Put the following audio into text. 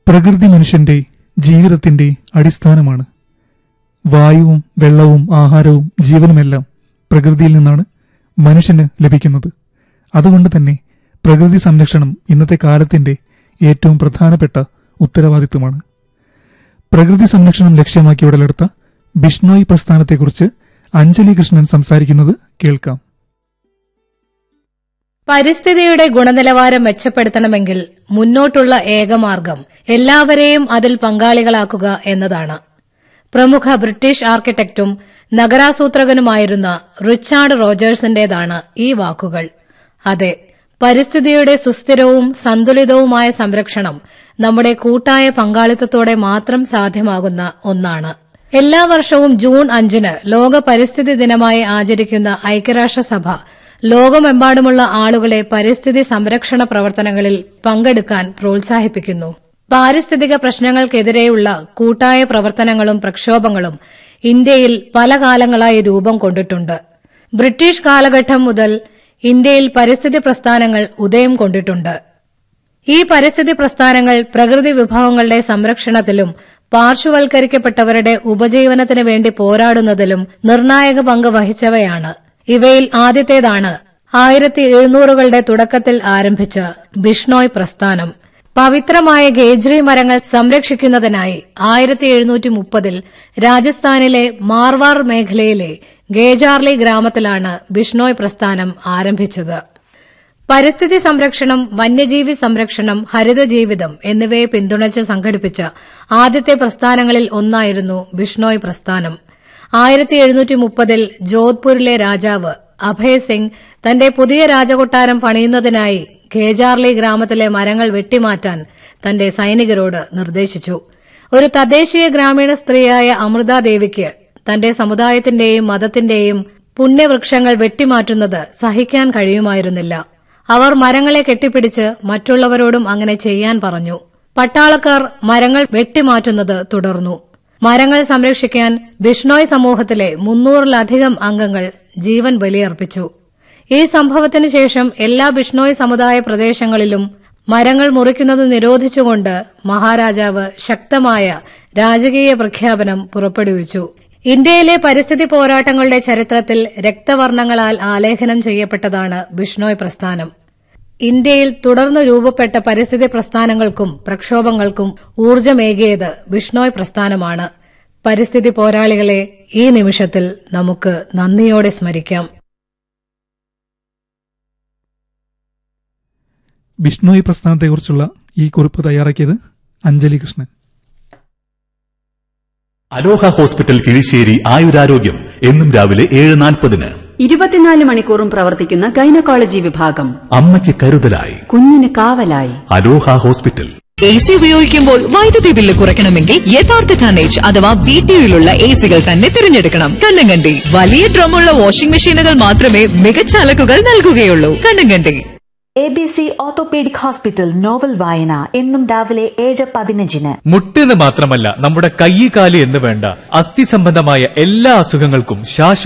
പ്രകൃതി മനുഷ്യന്റെ ജീവിതത്തിന്റെ അടിസ്ഥാനമാണ് വായുവും വെള്ളവും ആഹാരവും ജീവനുമെല്ലാം പ്രകൃതിയിൽ നിന്നാണ് മനുഷ്യന് ലഭിക്കുന്നത് അതുകൊണ്ട് തന്നെ പ്രകൃതി സംരക്ഷണം ഇന്നത്തെ കാലത്തിന്റെ ഏറ്റവും പ്രധാനപ്പെട്ട ഉത്തരവാദിത്വമാണ് പ്രകൃതി സംരക്ഷണം ലക്ഷ്യമാക്കി ഉടലെടുത്ത ബിഷ്ണോയ് പ്രസ്ഥാനത്തെക്കുറിച്ച് അഞ്ജലി കൃഷ്ണൻ സംസാരിക്കുന്നത് കേൾക്കാം പരിസ്ഥിതിയുടെ ഗുണനിലവാരം മെച്ചപ്പെടുത്തണമെങ്കിൽ മുന്നോട്ടുള്ള ഏകമാർഗം എല്ലാവരെയും അതിൽ പങ്കാളികളാക്കുക എന്നതാണ് പ്രമുഖ ബ്രിട്ടീഷ് ആർക്കിടെക്റ്റും നഗരാസൂത്രകനുമായിരുന്ന റിച്ചാർഡ് റോജേഴ്സിന്റേതാണ് ഈ വാക്കുകൾ അതെ പരിസ്ഥിതിയുടെ സുസ്ഥിരവും സന്തുലിതവുമായ സംരക്ഷണം നമ്മുടെ കൂട്ടായ പങ്കാളിത്തത്തോടെ മാത്രം സാധ്യമാകുന്ന ഒന്നാണ് എല്ലാ വർഷവും ജൂൺ അഞ്ചിന് ലോക പരിസ്ഥിതി ദിനമായി ആചരിക്കുന്ന ഐക്യരാഷ്ട്രസഭ ലോകമെമ്പാടുമുള്ള ആളുകളെ പരിസ്ഥിതി സംരക്ഷണ പ്രവർത്തനങ്ങളിൽ പങ്കെടുക്കാൻ പ്രോത്സാഹിപ്പിക്കുന്നു പാരിസ്ഥിതിക പ്രശ്നങ്ങൾക്കെതിരെയുള്ള കൂട്ടായ പ്രവർത്തനങ്ങളും പ്രക്ഷോഭങ്ങളും ഇന്ത്യയിൽ പല കാലങ്ങളായി രൂപം കൊണ്ടിട്ടുണ്ട് ബ്രിട്ടീഷ് കാലഘട്ടം മുതൽ ഇന്ത്യയിൽ പരിസ്ഥിതി പ്രസ്ഥാനങ്ങൾ ഉദയം കൊണ്ടിട്ടുണ്ട് ഈ പരിസ്ഥിതി പ്രസ്ഥാനങ്ങൾ പ്രകൃതി വിഭവങ്ങളുടെ സംരക്ഷണത്തിലും പാർശ്വവൽക്കരിക്കപ്പെട്ടവരുടെ ഉപജീവനത്തിന് വേണ്ടി പോരാടുന്നതിലും നിർണായക പങ്ക് വഹിച്ചവയാണ് ഇവയിൽ ആദ്യത്തേതാണ് ആയിരത്തി എഴുന്നൂറുകളുടെ തുടക്കത്തിൽ ആരംഭിച്ച ബിഷ്ണോയ് പ്രസ്ഥാനം പവിത്രമായ ഗേജ്രി മരങ്ങൾ സംരക്ഷിക്കുന്നതിനായി ആയിരത്തി എഴുന്നൂറ്റി മുപ്പതിൽ രാജസ്ഥാനിലെ മാർവാർ മേഖലയിലെ ഗേജാർലി ഗ്രാമത്തിലാണ് ബിഷ്ണോയ് പ്രസ്ഥാനം ആരംഭിച്ചത് പരിസ്ഥിതി സംരക്ഷണം വന്യജീവി സംരക്ഷണം ഹരിതജീവിതം എന്നിവയെ പിന്തുണച്ച് സംഘടിപ്പിച്ച ആദ്യത്തെ പ്രസ്ഥാനങ്ങളിൽ ഒന്നായിരുന്നു ബിഷ്ണോയ് പ്രസ്ഥാനം ആയിരത്തി എഴുന്നൂറ്റി മുപ്പതിൽ ജോധ്പൂരിലെ രാജാവ് അഭയ് സിംഗ് തന്റെ പുതിയ രാജകൊട്ടാരം പണിയുന്നതിനായി ഖേജാർലി ഗ്രാമത്തിലെ മരങ്ങൾ വെട്ടിമാറ്റാൻ തന്റെ സൈനികരോട് നിർദ്ദേശിച്ചു ഒരു തദ്ദേശീയ ഗ്രാമീണ സ്ത്രീയായ അമൃതാദേവിക്ക് തന്റെ സമുദായത്തിന്റെയും മതത്തിന്റെയും പുണ്യവൃക്ഷങ്ങൾ വെട്ടിമാറ്റുന്നത് സഹിക്കാൻ കഴിയുമായിരുന്നില്ല അവർ മരങ്ങളെ കെട്ടിപ്പിടിച്ച് മറ്റുള്ളവരോടും അങ്ങനെ ചെയ്യാൻ പറഞ്ഞു പട്ടാളക്കാർ മരങ്ങൾ വെട്ടിമാറ്റുന്നത് തുടർന്നു മരങ്ങൾ സംരക്ഷിക്കാൻ ബിഷ്ണോയ് സമൂഹത്തിലെ മുന്നൂറിലധികം അംഗങ്ങൾ ജീവൻ ബലിയർപ്പിച്ചു ഈ സംഭവത്തിന് ശേഷം എല്ലാ ബിഷ്ണോയ് സമുദായ പ്രദേശങ്ങളിലും മരങ്ങൾ മുറിക്കുന്നത് നിരോധിച്ചുകൊണ്ട് മഹാരാജാവ് ശക്തമായ രാജകീയ പ്രഖ്യാപനം പുറപ്പെടുവിച്ചു ഇന്ത്യയിലെ പരിസ്ഥിതി പോരാട്ടങ്ങളുടെ ചരിത്രത്തിൽ രക്തവർണ്ണങ്ങളാൽ ആലേഖനം ചെയ്യപ്പെട്ടതാണ് ബിഷ്ണോയ് പ്രസ്ഥാനം ഇന്ത്യയിൽ തുടർന്ന് രൂപപ്പെട്ട പരിസ്ഥിതി പ്രസ്ഥാനങ്ങൾക്കും പ്രക്ഷോഭങ്ങൾക്കും ഊർജമേകിയത് ബിഷ്ണോയ് പ്രസ്ഥാനമാണ് പരിസ്ഥിതി പോരാളികളെ ഈ നിമിഷത്തിൽ നമുക്ക് നന്ദിയോടെ സ്മരിക്കാം ബിഷ്ണോയ് പ്രസ്ഥാനത്തെക്കുറിച്ചുള്ള ഈ കുറിപ്പ് തയ്യാറാക്കിയത് അഞ്ജലി കൃഷ്ണൻ അലോഹ ഹോസ്പിറ്റൽ കിഴിശ്ശേരി ആയുരാരോഗ്യം എന്നും രാവിലെ ഏഴ് നാൽപ്പതിന് ഇരുപത്തിനാല് മണിക്കൂറും പ്രവർത്തിക്കുന്ന ഗൈനക്കോളജി വിഭാഗം അമ്മയ്ക്ക് കരുതലായി കുഞ്ഞിന് കാവലായി അലോഹ ഹോസ്പിറ്റൽ എ സി ഉപയോഗിക്കുമ്പോൾ വൈദ്യുതി ബില്ല് കുറയ്ക്കണമെങ്കിൽ യഥാർത്ഥ ടണ്ണേജ് അഥവാ ബി ടി യുയിലുള്ള എ സികൾ തന്നെ തിരഞ്ഞെടുക്കണം കണ്ണങ്കണ്ടി വലിയ ഡ്രമ്മുള്ള വാഷിംഗ് മെഷീനുകൾ മാത്രമേ മികച്ച അലക്കുകൾ നൽകുകയുള്ളൂ Kannankandi A B C orthopaedic hospital novel വായന എന്നും രാവിലെ ഏഴ് പതിനഞ്ചിന് മുട്ടെന്ന് മാത്രമല്ല നമ്മുടെ കൈ കാല് എന്ന് വേണ്ട അസ്ഥി സംബന്ധമായ എല്ലാ അസുഖങ്ങൾക്കും ശാശ്വത